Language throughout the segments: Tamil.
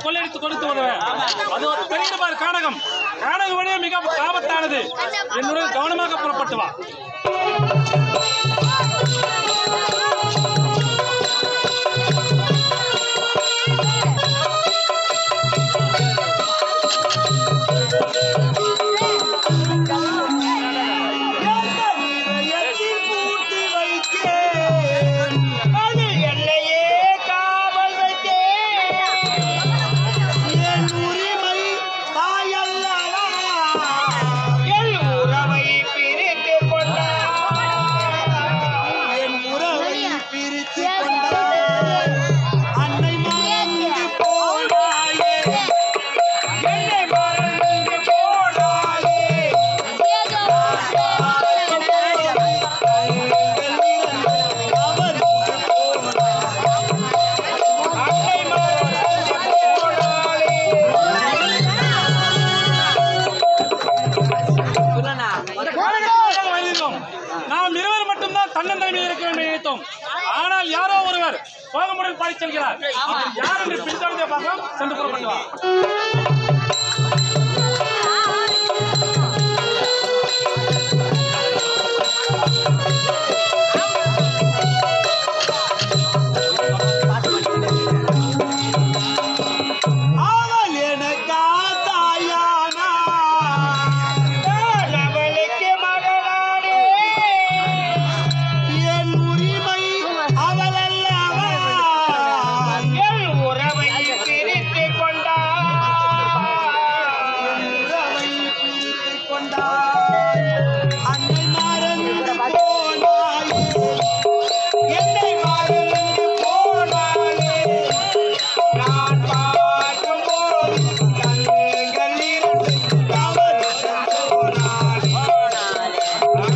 கொள்ளையடித்து கொடுத்து வருவேன் அது ஒரு பெரிய பாரு கானகம் கானக வழியே மிக ஆபத்தானது என்னுடன் கவனமாக புறப்பட்டு வா பூட்டி வைத்தேன் அதில் என்னையே காவல் வைத்தேன் என் உரிமை தாயல்லவா என் உறவை பிரித்து கொண்டார் என் உறவை பிரித்து கொண்டார் அன்னை மறந்து போனாயே என்னை மறந்து போனாயே வைதிகம். நாம் இருவர் மட்டும்தான் தன்னந்தனிமையில் இருக்க வேண்டும் என்று நினைத்தோம் ஆனால் யாரோ ஒருவர் கோகமுடன் பாடி செல்கிறார் அவர் யார் என்று பின்தொடர்ந்தே பார்க்கலாம் சென்று புறப்பட்டு வா அவள் எனக்கா தாயானா நான் அவளுக்கு மகளானே என் உரிமை அவள் அல்லவா என் உறவை பிரித்து கொண்டார் உறவை பிரித்து கொண்டார் அன்னை மறந்து போனாயே என்னை மறந்து போனாயே நான் பார்க்கும்போது கண்கள் இரண்டு கவனித்து போனாலே.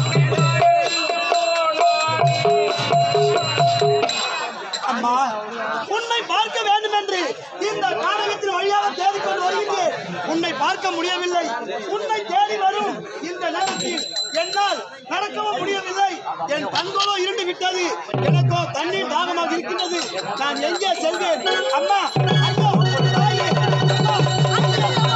அம்மா உன்னை பார்க்க வேண்டும் என்று இந்த நாடகத்தின் வழியாக தேடிக் கொண்டு வருகின்றேன் உன்னை பார்க்க முடியவில்லை உன்னை தேடி வரும் இந்த நேரத்தில் என்னால் நடக்கவும் முடியவில்லை என் கண்களோ இருண்டு விட்டது எனக்கோ தண்ணீர் தாகமாக இருக்கின்றது நான் எங்கே செல்வேன் அம்மா ஐயோ தாயே, அம்மா.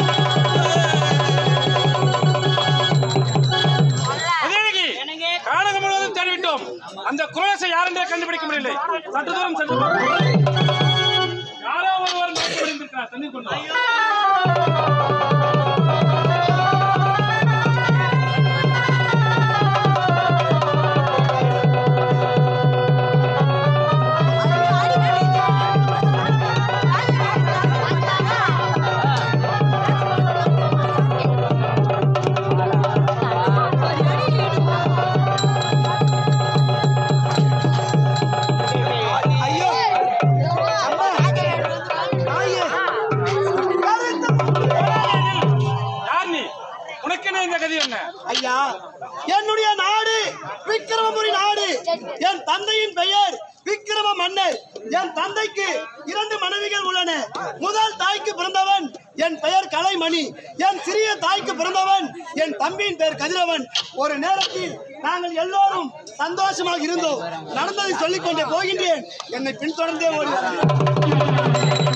உதயநிதி, கானகம் முழுவதும் தேடிவிட்டோம் அந்த குரோசை யார் என்றே கண்டுபிடிக்க முடியவில்லை சற்று தூரம் சென்று பார்ப்போம். யாரோ ஒருவர் மயக்கம் அடைந்திருக்கிறார். தண்ணீர் கொண்டு வா. ஐயோ அம்மா தாயே கருத்து யார் நீ உனக்கு என்ன இந்த கதி என்ன ஐயா என்னுடைய நாடு விக்கிரமபுரி நாடு என் தந்தையின் பெயர் விக்கிரம மன்னர் என் தந்தைக்கு இரண்டு மனைவிகள் உள்ளன முதல் தாய்க்கு பிறந்தவன் என் பெயர் கலைமணி என் சிறிய தாய்க்கு பிறந்தவன் என் தம்பியின் பெயர் கதிரவன் ஒரு நேரத்தில் நாங்கள் எல்லோரும் சந்தோஷமாக இருந்தோம் நடந்ததை சொல்லிக் கொண்டே போகின்றேன் என்னை பின்தொடர்ந்தே ஓடி வந்தார்.